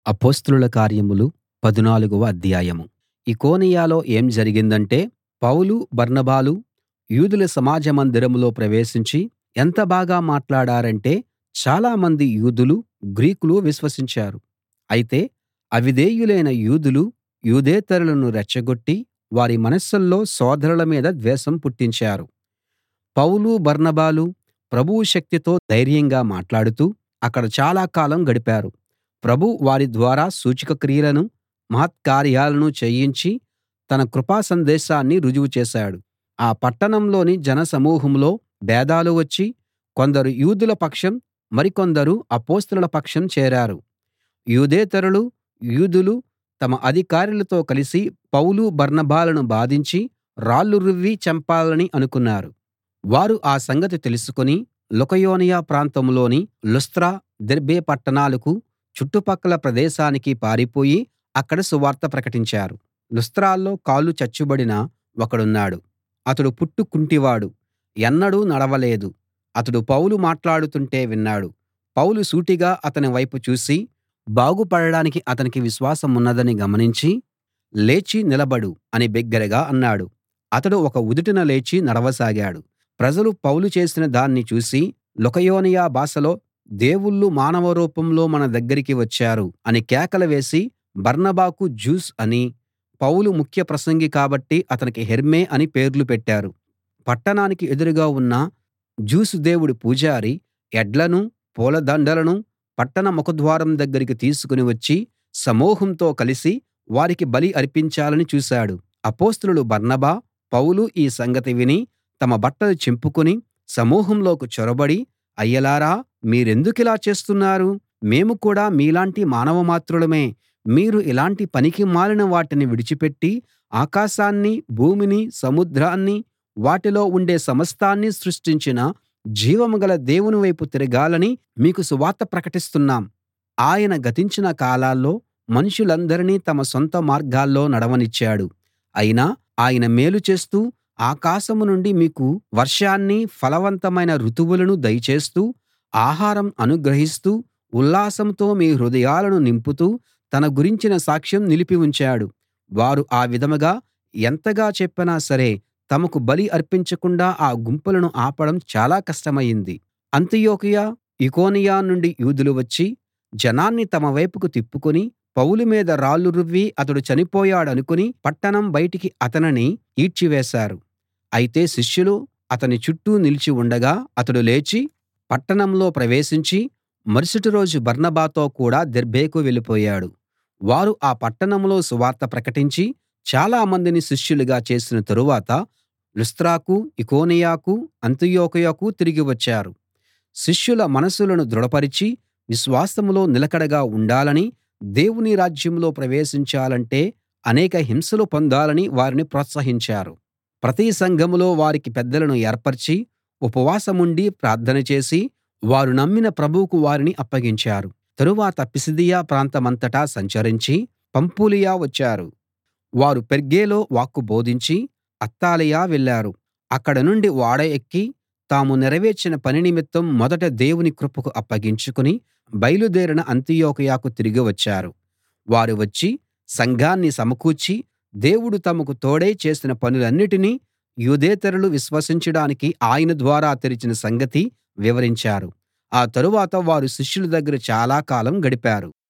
అపొస్తలుల కార్యములు పదునాలుగవ అధ్యాయం ఇకోనియలో ఏం జరిగిందంటే పౌలు బర్నబాలు యూదుల సమాజ మందిరంలో ప్రవేశించి ఎంత బాగా మాట్లాడారంటే చాలామంది యూదులు గ్రీకులు విశ్వసించారు అయితే అవిధేయులైన యూదులు యూదేతరులను రెచ్చగొట్టి వారి మనసుల్లో సోదరుల మీద ద్వేషం పుట్టించారు పౌలు బర్నబాలు ప్రభువు శక్తితో ధైర్యంగా మాట్లాడుతూ అక్కడ చాలా కాలం గడిపారు ప్రభువు వారి ద్వారా సూచక క్రియలనూ మహత్కార్యాలను చేయించి తన కృపా సందేశాన్ని రుజువు చేశాడు ఆ పట్టణంలోని జనసమూహంలో భేదాలు వచ్చి కొందరు యూదుల పక్షం మరికొందరు అపొస్తలుల పక్షం చేరారు యూదేతరులు యూదులు తమ అధికారులతో కలిసి పౌలు బర్నబాలను బాధించి రాళ్లు రువ్వి చంపాలని అనుకున్నారు వారు ఆ సంగతి తెలుసుకుని లుకయోనియ ప్రాంతంలోని లుస్త్ర దెర్బే పట్టణాలకూ చుట్టుపక్కల ప్రదేశానికీ పారిపోయి అక్కడ సువార్త ప్రకటించారు లుస్త్రలో కాళ్ళు చచ్చుబడిన ఒకడున్నాడు అతడు పుట్టు కుంటివాడు ఎన్నడూ నడవలేదు అతడు పౌలు మాట్లాడుతుంటే విన్నాడు పౌలు సూటిగా అతని వైపు చూసి బాగుపడడానికి అతనికి విశ్వాసమున్నదని గమనించి లేచి నిలబడు అని బిగ్గరగా అన్నాడు అతడు ఒక ఉదుటున లేచి నడవసాగాడు ప్రజలు పౌలు చేసిన దాన్ని చూసి లుకయోనియ భాషలో దేవుళ్ళు మానవ రూపంలో మన దగ్గరికి వచ్చారు అని కేకలు వేసి బర్నబాకు జూస్ అనీ పౌలు ముఖ్య ప్రసంగి కాబట్టి అతనికి హెర్మే అని పేర్లు పెట్టారు పట్టణానికి ఎదురుగా ఉన్న జూసు దేవుడి పూజారి ఎడ్లనూ పూలదండలనూ పట్టణ ముఖద్వారం దగ్గరికి తీసుకుని వచ్చి సమూహంతో కలిసి వారికి బలి అర్పించాలని చూశాడు అపొస్తలులు బర్నబా పౌలు ఈ సంగతి విని తమ బట్టలు చింపుకుని సమూహంలోకి చొరబడి అయ్యలారా మీరెందుకిలా చేస్తున్నారు మేము కూడా మీలాంటి మానవమాత్రులమే మీరు ఇలాంటి పనికిమాలిన వాటిని విడిచిపెట్టి ఆకాశాన్నీ భూమినీ సముద్రాన్నీ వాటిలో ఉండే సమస్తాన్నీ సృష్టించిన జీవం గల దేవుని వైపు తిరగాలని మీకు సువార్త ప్రకటిస్తున్నాం ఆయన గతించిన కాలాల్లో మనుషులందరినీ తమ సొంత మార్గాల్లో నడవనిచ్చాడు అయినా ఆయన మేలు చేస్తూ ఆకాశం నుండి మీకు వర్షాన్నీ ఫలవంతమైన ఋతువులను దయచేస్తూ ఆహారం అనుగ్రహిస్తూ ఉల్లాసంతో మీ హృదయాలను నింపుతూ తన గురించిన సాక్ష్యం నిలిపి ఉంచాడు వారు ఆ విధంగా ఎంతగా చెప్పినా సరే తమకు బలి అర్పించకుండా ఆ గుంపులను ఆపడం చాలా కష్టమయింది అంతియొకయ ఇకోనియ నుండి యూదులు వచ్చి జనాన్ని తమ వైపుకు తిప్పుకుని పౌలు మీద రాళ్లు రువ్వి అతడు చనిపోయాడనుకుని పట్టణం బయటికి అతనిని ఈడ్చివేశారు అయితే శిష్యులు అతని చుట్టూ నిలిచి ఉండగా అతడు లేచి పట్టణంలో ప్రవేశించి మరుసటి రోజు బర్నబాతో కూడా దెర్బేకు వెళ్ళిపోయాడు వారు ఆ పట్టణంలో సువార్త ప్రకటించి చాలా మందిని శిష్యులుగా చేసిన తరువాత లుస్త్రాకు ఇకోనియాకు అంతియొకయకు తిరిగి వచ్చారు శిష్యుల మనసులను దృఢపరిచి విశ్వాసంలో నిలకడగా ఉండాలని దేవుని రాజ్యంలో ప్రవేశించాలంటే అనేక హింసలు పొందాలని వారిని ప్రోత్సహించారు ప్రతి సంఘంలో వారికి పెద్దలను ఏర్పరచి ఉపవాసముండి ప్రార్థన చేసి వారు నమ్మిన ప్రభువుకు వారిని అప్పగించారు తరువాత పిసిదియ ప్రాంతమంతటా సంచరించి పంఫూలియ వచ్చారు వారు పెర్గేలో వాక్కు బోధించి అత్తాలియ వెళ్ళారు అక్కడ నుండి ఓడ ఎక్కి తాము నెరవేర్చిన పని నిమిత్తం మొదట దేవుని కృపకు అప్పగించుకుని బయలుదేరిన అంతియొకయకు తిరిగి వచ్చారు వారు వచ్చి సంఘాన్ని సమకూర్చి దేవుడు తమకు తోడై చేసిన పనులన్నిటినీ యూదేతరులు విశ్వసించడానికి ఆయన ద్వారా తెరిచిన సంగతి వివరించారు ఆ తరువాత వారు శిష్యుల దగ్గర చాలా కాలం గడిపారు